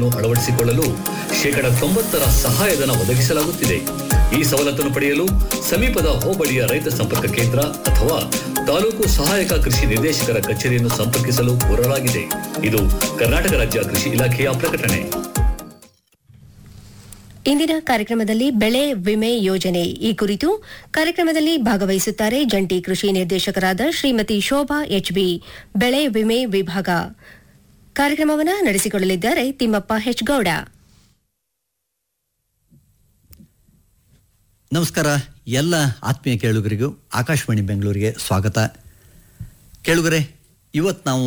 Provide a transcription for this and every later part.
ಅಳವಡಿಸಿಕೊಳ್ಳಲು ಶೇಕಡ ತೊಂಬತ್ತರ ಸಹಾಯಧನ ಒದಗಿಸಲಾಗುತ್ತಿದೆ ಈ ಸವಲತ್ತನ್ನು ಪಡೆಯಲು ಸಮೀಪದ ಹೋಬಳಿಯ ರೈತ ಸಂಪರ್ಕ ಕೇಂದ್ರ ಅಥವಾ ತಾಲೂಕು ಸಹಾಯಕ ಕೃಷಿ ನಿರ್ದೇಶಕರ ಕಚೇರಿಯನ್ನು ಸಂಪರ್ಕಿಸಲು ಕೋರಲಾಗಿದೆ ಇದು ಕರ್ನಾಟಕ ರಾಜ್ಯ ಕೃಷಿ ಇಲಾಖೆಯ ಪ್ರಕಟಣೆ ಇಂದಿನ ಕಾರ್ಯಕ್ರಮದಲ್ಲಿ ಬೆಳೆ ವಿಮೆ ಯೋಜನೆ ಈ ಕುರಿತು ಕಾರ್ಯಕ್ರಮದಲ್ಲಿ ಭಾಗವಹಿಸುತ್ತಾರೆ ಜಂಟಿ ಕೃಷಿ ನಿರ್ದೇಶಕರಾದ ಶ್ರೀಮತಿ ಶೋಭಾ ಎಚ್ಬಿ ಬೆಳೆ ವಿಮೆ ವಿಭಾಗ ಕಾರ್ಯಕ್ರಮವನ್ನು ನಡೆಸಿಕೊಳ್ಳಲಿದ್ದಾರೆ ತಿಮ್ಮಪ್ಪ ಹೆಚ್ಗೌಡ ನಮಸ್ಕಾರ ಎಲ್ಲ ಆತ್ಮೀಯ ಕೇಳುಗರಿಗೂ ಆಕಾಶವಾಣಿ ಬೆಂಗಳೂರಿಗೆ ಸ್ವಾಗತ ಕೇಳುಗರೆ ಇವತ್ತು ನಾವು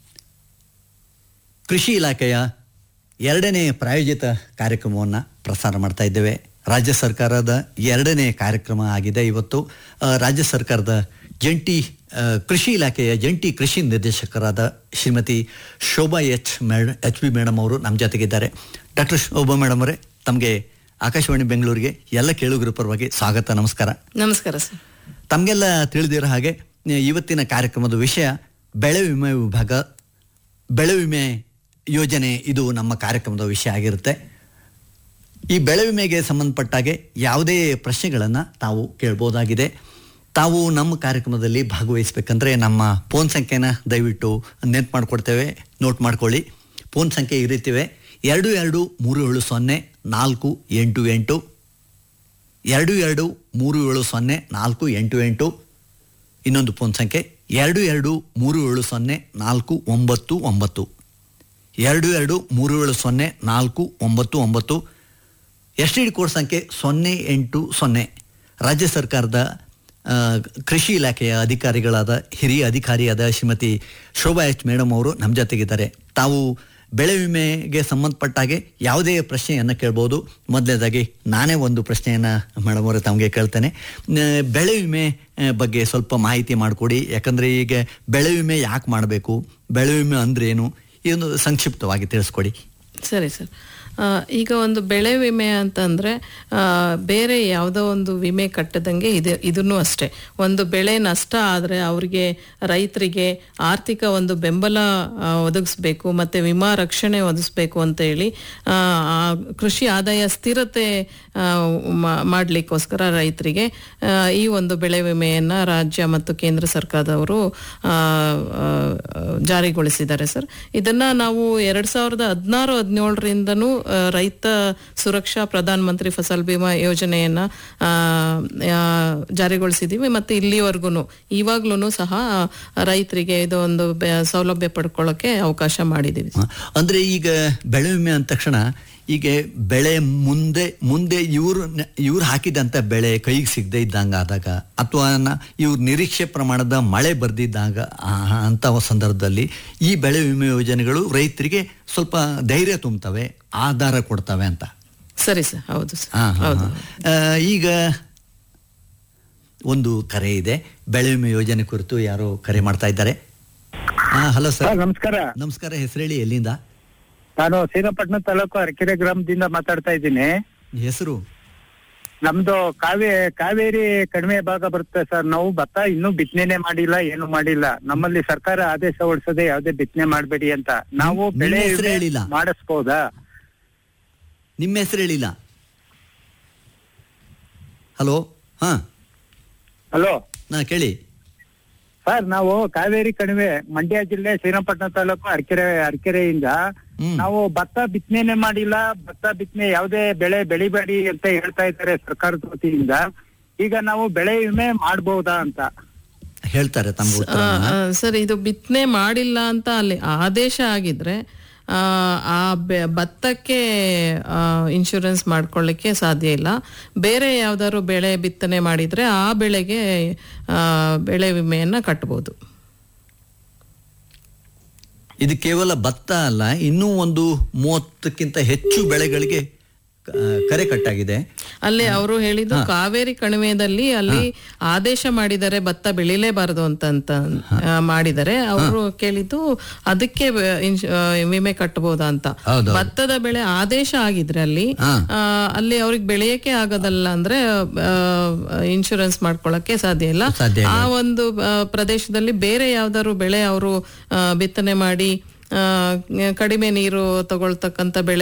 ಕೃಷಿ ಇಲಾಖೆಯ ಎರಡನೇ ಪ್ರಾಯೋಜಿತ ಕಾರ್ಯಕ್ರಮವನ್ನು ಪ್ರಸಾರ ಮಾಡ್ತಾ ಇದ್ದೇವೆ ರಾಜ್ಯ ಸರ್ಕಾರದ ಎರಡನೇ ಕಾರ್ಯಕ್ರಮ ಆಗಿದೆ ಇವತ್ತು ಆ, ರಾಜ್ಯ ಸರ್ಕಾರದ ಜಂಟಿ ಆ, ಕೃಷಿ ಇಲಾಖೆಯ ಜಂಟಿ ಕೃಷಿ ನಿರ್ದೇಶಕರಾದ ಶ್ರೀಮತಿ ಶೋಭಾ ಎಚ್ ಮೇಡ್ ಎಚ್ ಬಿ ಮೇಡಮ್ ಅವರು ನಮ್ಮ ಜೊತೆಗಿದ್ದಾರೆ ಡಾಕ್ಟರ್ ಶೋಭಾ ಮೇಡಮ್ ಅವರೇ ತಮಗೆ ಆಕಾಶವಾಣಿ ಬೆಂಗಳೂರಿಗೆ ಎಲ್ಲ ಕೇಳುಗರ ಪರವಾಗಿ ಸ್ವಾಗತ ನಮಸ್ಕಾರ ನಮಸ್ಕಾರ ಸರ್ ತಮಗೆಲ್ಲ ತಿಳಿದಿರೋ ಹಾಗೆ ಇವತ್ತಿನ ಕಾರ್ಯಕ್ರಮದ ವಿಷಯ ಬೆಳೆ ವಿಮೆ ವಿಭಾಗ ಬೆಳೆ ವಿಮೆ ಯೋಜನೆ ಇದು ನಮ್ಮ ಕಾರ್ಯಕ್ರಮದ ವಿಷಯ ಆಗಿರುತ್ತೆ ಈ ಬೆಳೆ ವಿಮೆಗೆ ಸಂಬಂಧಪಟ್ಟಾಗೆ ಯಾವುದೇ ಪ್ರಶ್ನೆಗಳನ್ನು ತಾವು ಕೇಳ್ಬೋದಾಗಿದೆ ತಾವು ನಮ್ಮ ಕಾರ್ಯಕ್ರಮದಲ್ಲಿ ಭಾಗವಹಿಸಬೇಕಂದ್ರೆ ನಮ್ಮ ಫೋನ್ ಸಂಖ್ಯೆನ ದಯವಿಟ್ಟು ನೆನ್ಪು ಮಾಡಿಕೊಡ್ತೇವೆ ನೋಟ್ ಮಾಡ್ಕೊಳ್ಳಿ ಫೋನ್ ಸಂಖ್ಯೆ ಈ ರೀತಿವೆ ಎರಡು ಎರಡು ಮೂರು ಏಳು ಸೊನ್ನೆ ನಾಲ್ಕು ಎಂಟು ಎಂಟು ಎರಡು ಎರಡು ಮೂರು ಏಳು ಸೊನ್ನೆ ನಾಲ್ಕು ಎಂಟು ಎಂಟು ಇನ್ನೊಂದು ಫೋನ್ ಸಂಖ್ಯೆ ಎರಡು ಎರಡು ಮೂರು ಏಳು ಸೊನ್ನೆ ನಾಲ್ಕು ಒಂಬತ್ತು ಒಂಬತ್ತು ಎರಡು ಎರಡು ಮೂರು ಏಳು ಸೊನ್ನೆ ನಾಲ್ಕು ಒಂಬತ್ತು ಒಂಬತ್ತು ಎಸ್ ಟಿ ಡಿ ಕೋಡ್ ಸಂಖ್ಯೆ ಸೊನ್ನೆ ಎಂಟು ಸೊನ್ನೆ ರಾಜ್ಯ ಸರ್ಕಾರದ ಆ, ಕೃಷಿ ಇಲಾಖೆಯ ಅಧಿಕಾರಿಗಳಾದ ಹಿರಿಯ ಅಧಿಕಾರಿಯಾದ ಶ್ರೀಮತಿ ಶೋಭಾ ಎಚ್ ಮೇಡಮ್ ಅವರು ನಮ್ಮ ಜೊತೆಗಿದ್ದಾರೆ ತಾವು ಬೆಳೆ ವಿಮೆಗೆ ಸಂಬಂಧಪಟ್ಟಾಗೆ ಯಾವುದೇ ಪ್ರಶ್ನೆಯನ್ನು ಕೇಳ್ಬೋದು ಮೊದಲನೇದಾಗಿ ನಾನೇ ಒಂದು ಪ್ರಶ್ನೆಯನ್ನು ಮೇಡಮ್ ಅವರೇ ತಮಗೆ ಕೇಳ್ತೇನೆ ಆ, ಬೆಳೆ ವಿಮೆ ಆ, ಬಗ್ಗೆ ಸ್ವಲ್ಪ ಮಾಹಿತಿ ಮಾಡಿಕೊಡಿ ಯಾಕಂದರೆ ಈಗ ಬೆಳೆ ವಿಮೆ ಯಾಕೆ ಮಾಡಬೇಕು ಬೆಳೆ ವಿಮೆ ಅಂದ್ರೆ ಏನು ಇದನ್ನು ಸಂಕ್ಷಿಪ್ತವಾಗಿ ತಿಳಿಸ್ಕೊಡಿ ಸರಿ ಸರ್ ಆ, ಈಗ ಒಂದು ಬೆಳೆ ವಿಮೆ ಅಂತಂದ್ರೆ ಆ, ಬೇರೆ ಯಾವುದೋ ಒಂದು ವಿಮೆ ಕಟ್ಟದಂಗೆ ಇದೆ ಇದನ್ನು ಅಷ್ಟೇ ಒಂದು ಬೆಳೆ ನಷ್ಟ ಆದರೆ ಅವರಿಗೆ ರೈತರಿಗೆ ಆರ್ಥಿಕ ಒಂದು ಬೆಂಬಲ ಆ, ಒದಗಿಸ್ಬೇಕು ಮತ್ತೆ ವಿಮಾ ರಕ್ಷಣೆ ಒದಗಿಸ್ಬೇಕು ಅಂತ ಹೇಳಿ ಆ, ಆ ಕೃಷಿ ಆದಾಯ ಸ್ಥಿರತೆ ಆ, ಮಾ- ಮಾಡ್ಲಿಕ್ಕೋಸ್ಕರ ರೈತರಿಗೆ ಆ, ಈ ಒಂದು ಬೆಳೆ ವಿಮೆಯನ್ನ ರಾಜ್ಯ ಮತ್ತು ಕೇಂದ್ರ ಸರ್ಕಾರದವರು ಆ, ಆ, ಜಾರಿಗೊಳಿಸಿದ್ದಾರೆ ಸರ್ ಇದನ್ನ ನಾವು ಎರಡ್ ಸಾವಿರದ ಹದಿನಾರು ಹದಿನೇಳರಿಂದನೂ ರೈತ ಸುರಕ್ಷಾ ಪ್ರಧಾನ ಮಂತ್ರಿ ಫಸಲ್ ಬಿಮಾ ಯೋಜನೆಯನ್ನ ಆ, ಆ, ಜಾರಿಗೊಳಿಸಿದೀವಿ ಮತ್ತೆ ಇಲ್ಲಿವರೆಗೂ ಇವಾಗ್ಲೂ ಸಹ ರೈತರಿಗೆ ಇದು ಒಂದು ಬೆ- ಸೌಲಭ್ಯ ಪಡ್ಕೊಳ್ಳೋಕೆ ಅವಕಾಶ ಮಾಡಿದೀವಿ ಹ. ಅಂದ್ರೆ ಈಗ ಬೆಳೆ ವಿಮೆ ಅಂದ ತಕ್ಷಣ ಈಗ ಬೆಳೆ ಮುಂದೆ ಮುಂದೆ ಇವ್ರು ಇವ್ರು ಹಾಕಿದಂಥ ಬೆಳೆ ಕೈಗೆ ಸಿಗದೆ ಇದ್ದಂಗ ಆದಾಗ ಅಥವಾ ಇವ್ರ ನಿರೀಕ್ಷೆ ಪ್ರಮಾಣದ ಮಳೆ ಬರ್ದಿದ್ದಾಗ ಆ, ಅಂತ ಒಂದು ಸಂದರ್ಭದಲ್ಲಿ ಈ ಬೆಳೆ ವಿಮೆ ಯೋಜನೆಗಳು ರೈತರಿಗೆ ಸ್ವಲ್ಪ ಧೈರ್ಯ ತುಂಬುತ್ತವೆ ಆಧಾರ ಕೊಡ್ತವೆ ಅಂತ ಸರಿ ಸರ್ ಹೌದು ಸರ್ ಹಾ, ಹಾ, ಹೌದು ಹಾ. ಆ, ಈಗ ಒಂದು ಕರೆ ಇದೆ ಬೆಳೆ ವಿಮೆ ಯೋಜನೆ ಕುರಿತು ಯಾರೋ ಕರೆ ಮಾಡ್ತಾ ಇದ್ದಾರೆ ಹಲೋ ಸರ್ ಸರ್ ನಮಸ್ಕಾರ ನಮಸ್ಕಾರ ಹೆಸರು ಹೇಳಿ ಎಲ್ಲಿಂದ ನಾನು ಶ್ರೀರಂಗಪಟ್ಟಣ ತಾಲೂಕು ಅರಕೆರೆ ಗ್ರಾಮದಿಂದ ಮಾತಾಡ್ತಾ ಇದ್ದೀನಿ ಹೆಸರು ನಮ್ದು ಕಾವೇ ಕಾವೇರಿ ಕಡಿಮೆ ಭಾಗ ಬರುತ್ತೆ ಸರ್ ನಾವು ಭತ್ತ ಇನ್ನೂ ಬಿತ್ತನೆ ಮಾಡಿಲ್ಲ ಏನು ಮಾಡಿಲ್ಲ ನಮ್ಮಲ್ಲಿ ಸರ್ಕಾರ ಆದೇಶ ಹೊರಡಿಸದೆ ಯಾವುದೇ ಬಿತ್ತನೆ ಮಾಡಬೇಡಿ ಅಂತ ನಾವು ನಿಮ್ ಬೆಳೆ ಹೆಸ್ರು ವಿಮೆ ಹೇಳಿಲ್ಲ. ಮಾಡಿಸ್ಬೋದಾ ನಿಮ್ಮ ಹೆಸರು ಹೇಳಿಲ್ಲ ಹಲೋ ಹಾ ಹಲೋ ನಾ ಕೇಳಿ ಸರ್ ನಾವು ಕಾವೇರಿ ಕಣಿವೆ ಮಂಡ್ಯ ಜಿಲ್ಲೆ ಶ್ರೀರಂಗಪಟ್ಟಣ ತಾಲೂಕು ಅರಕೆರೆ ಅರಕೆರೆಯಿಂದ ಹ್ಮ್. ನಾವು ಭತ್ತ ಬಿತ್ತನೆ ಮಾಡಿಲ್ಲ ಭತ್ತ ಬಿತ್ತನೆ ಯಾವುದೇ ಬೆಳೆ ಬೆಳಿಬೇಡಿ ಅಂತ ಹೇಳ್ತಾ ಇದ್ದಾರೆ ಸರ್ಕಾರದ ವತಿಯಿಂದ ಈಗ ನಾವು ಬೆಳೆ ವಿಮೆ ಮಾಡ್ಬೋದಾ ಅಂತ ಹೇಳ್ತಾರೆ ತಮ್ಮ ಆ, ಉತ್ತರವನ್ನ. ಆ, ಸರ್ ಇದು ಬಿತ್ತನೆ ಮಾಡಿಲ್ಲ ಅಂತ ಅಲ್ಲಿ ಆದೇಶ ಆಗಿದ್ರೆ ಆ, ಆ ಬೆ- ಭತ್ತಕ್ಕೆ ಇನ್ಶೂರೆನ್ಸ್ ಮಾಡ್ಕೊಳ್ಳಿಕ್ಕೆ ಸಾಧ್ಯ ಇಲ್ಲ ಬೇರೆ ಯಾವ್ದಾದ್ರು ಬೆಳೆ ಬಿತ್ತನೆ ಮಾಡಿದ್ರೆ ಆ ಬೆಳೆಗೆ ಆ, ಬೆಳೆ ವಿಮೆಯನ್ನ ಕಟ್ಬೋದು ಇದು ಕೇವಲ ಭತ್ತ ಅಲ್ಲ ಇನ್ನೂ ಒಂದು ಮೂವತ್ತಕ್ಕಿಂತ ಹೆಚ್ಚು ಬೆಳೆಗಳಿಗೆ ಆ, ಕರೆ ಕಟ್ಟಾಗಿದೆ ಅಲ್ಲಿ ಅವರು ಹೇಳಿದ್ದು ಕಾವೇರಿ ಕಣಿವೆದಲ್ಲಿ ಅಲ್ಲಿ ಆದೇಶ ಮಾಡಿದ್ದಾರೆ ಭತ್ತ ಬೆಳಿಲೇಬಾರದು ಅಂತ ಅಂತ ಆ, ಮಾಡಿದ್ದಾರೆ ಅವರು ಕೇಳಿದ್ದು ಅದಕ್ಕೆ ಬ- ಇನ್ಶ್- ಆ, ವಿಮೆ ಕಟ್ಟಬಹುದಾ ಅಂತ ಹೌದು. ಭತ್ತದ ಬೆಳೆ ಆದೇಶ ಆಗಿದ್ರೆ ಅಲ್ಲಿ ಹಾ. ಆ, ಅಲ್ಲಿ ಅವ್ರಿಗೆ ಬೆಳೆಯಕ್ಕೆ ಆಗೋದಲ್ಲ ಅಂದ್ರೆ ಇನ್ಶೂರೆನ್ಸ್ ಮಾಡ್ಕೊಳಕ್ಕೆ ಸಾಧ್ಯ ಇಲ್ಲ ಸಾಧ್ಯ ಇಲ್ಲ. ಆ ಒಂದು ಆ, ಪ್ರದೇಶದಲ್ಲಿ ಬೇರೆ ಯಾವ್ದಾದ್ರು ಬೆಳೆ ಅವರು ಬಿತ್ತನೆ ಮಾಡಿ ಆ, ಕಡಿಮೆ ನೀರು ತಗೊಳ್ತಕ್ಕಂತ ಬೆಳೆ